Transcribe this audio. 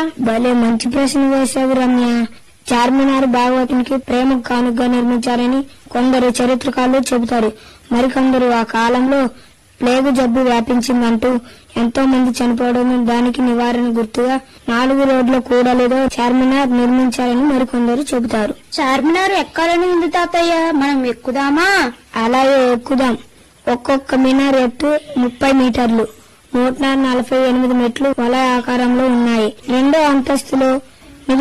భలే మంచి ప్రశ్న వేశావు రమ్య చార్మినార్ భాగవతునికి ప్రేమ కానుకగా నిర్మించారని కొందరు చరిత్రకారులు చెబుతారు మరికొందరు ఆ కాలంలో ప్లేగు జబ్బు వ్యాపించిందంటూ ఎంతో మంది చనిపోవడం దానికి నివారణ గుర్తుగా నాలుగు రోడ్ల కూడలిలో చార్మినార్ నిర్మించారని మరికొందరు చెబుతారు చార్మినార్ ఎక్కాలని ఉంది తాతయ్య మనం ఎక్కుదామా అలాగే ఎక్కుదాం ఒక్కొక్క మినార్ ఎత్తు ముప్పై మీటర్లు నూట నలభై ఎనిమిది మెట్లు వల ఆకారంలో ఉన్నాయి రెండో అంతస్తులో